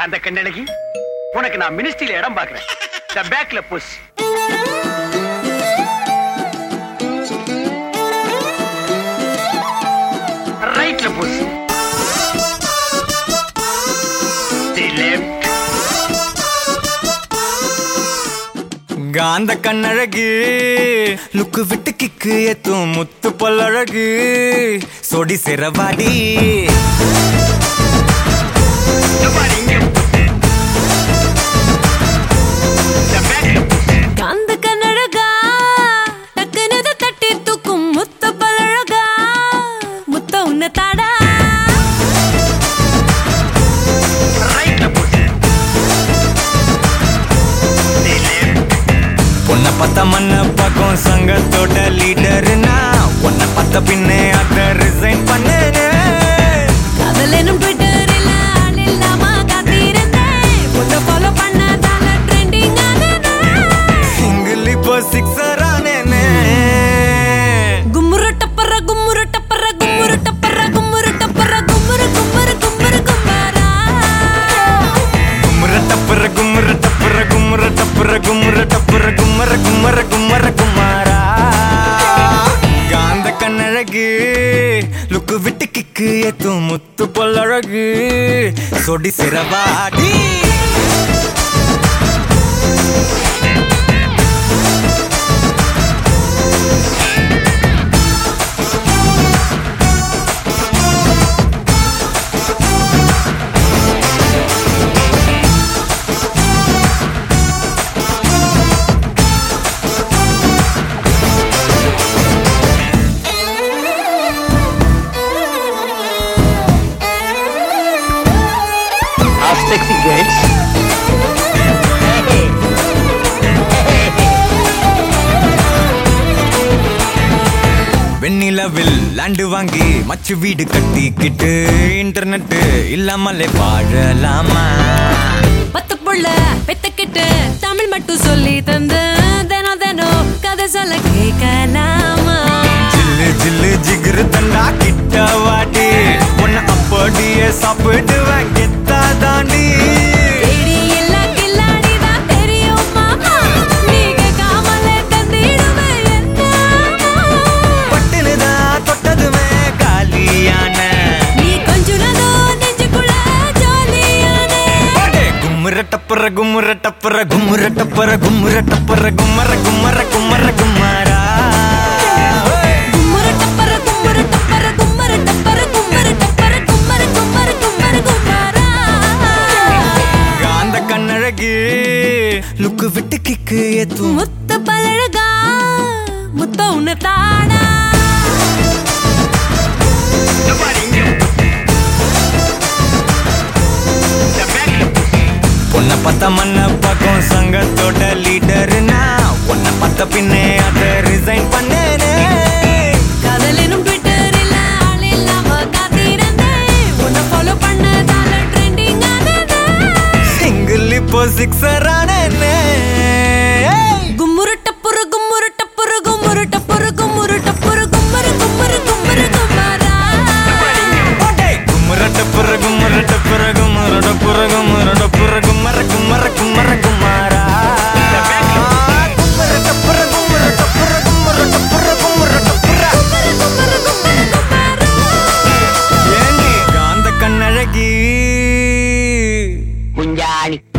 காந்த கண்ணழகி உனக்கு நான் மினிஸ்ட்ரியில இடம் பாக்குறேன் த பேக்ல புஷ் ரைட்ல புஷ் தி லெஃப்ட் காந்த கண்ணழகு லுக்கு விட்டு கிக்கு ஏத்தும் முத்து பல்லழகு சொடி சிறவாடி காந்த கண்ணழகா டக்குனது தட்டி தூக்கும் முத்த பழகா முத்த உன்ன தாடா பொண்ண பார்த்த மண்ண பக்கம் சங்கத்தோட லீடர்னா உன்னை பார்த்த பின்னே அத ரிசைன் பண்ணு காதல் எனும் ட்விட்டரில் ஆள் இல்லாம காத்திருந்தேன் உன்னை ஃபாலோ பண்ணதால ட்ரெண்டிங் சிங்கிள் இப்போ சிக்ஸர் ஆனேனே கும்முரு டப்பர கும்முரு டப்பர கும்முரு டப்பர கும்முரு டப்பர கும்முரு கும்முரு கும்முரு கும்மாரா குமுற டப்புற குமுற டப்புற குமுற டப்புற குமுற டப்புற குமர குமர குமர குமாரா காந்த கண்ணழகு லுக்கு விட்டு கிக்கு ஏத்தும் முத்து பொல்லழகு சொடி சிறவாடி sexy girls. வெண்ணிலவில் லேண்டு வாங்கி மச்சு வீடு கட்டிக்கிட்டு இன்டர்நெட் இல்லாமலே வாழலாமா பத்து புள்ள பெத்துக்கிட்டு தமிழ் மட்டும் சொல்லி தந்து தினம் தினம் கதை சொல்ல கேட்கலாமா ஜில்லு ஜில்லு ஜிகிரு தண்டா கிட்ட வாடி உன்னை அப்படியே சாப்பிடுவேன் கெத்தா தாண்டி தேடி இல்ல கில்லாடிதான் தெரியும் மாமா நீ கேட்காமலே தந்திடுவேன் என்ன பட்டுனுதான் தொட்டதுமே காலியான நீ கொஞ்சுனதோ நெஞ்சுக்குள்ள ஜாலியானே அடே கும்முற டப்பர கும்முற டப்பர கும்முற டப்பர கும்முற டப்பர கும்மர கும்மர கும்மர கும்மாரா கும்மர டப்பர கும்மர டப்பர கும்மர டப்பர கும்மர டப்பர கும்மர கும்மர கும்மர கும்மரா காந்த கண்ணழகு லுக்கு விட்டு கிக்கு ஏத்தும் முத்த பழகா முத்த உன்ன தாடா உன்னை பார்த்த மண்ண பக்கம் சங்கத்தோட லீடர்னா உன்னை பார்த்த பின்னே அத ரிசைன் பண்ணேனே காதல் எனும் ட்விட்டரில் ஆள் இல்லாம காத்திருந்தேன் உன்னை ஃபாலோ பண்ணதால ட்ரெண்டிங் ஆனது சிங்கிள் இப்போ சிக்ஸர் ஆனேனே கும்முரு டப்புரு கும்முரு டப்புரு கும்முரு டப்புரு கும்முரு டப்புரு கும்மரு கும்மரு கும்மரு கும்மரா கும்மரட்ட பிறகு முரட்ட பிறகு முரட பிறகு முரட பிறகு மர கும்மர கும்மர குமாரா கும்மரட்ட பிறகு முரட்ட பிறகு முரட்ட பிறகு முரட்ட பிற கும்மரு கும்மரு கும்மரு கும்மரா ஏண்டி காந்த கண்ணழகி குஞ்சாணி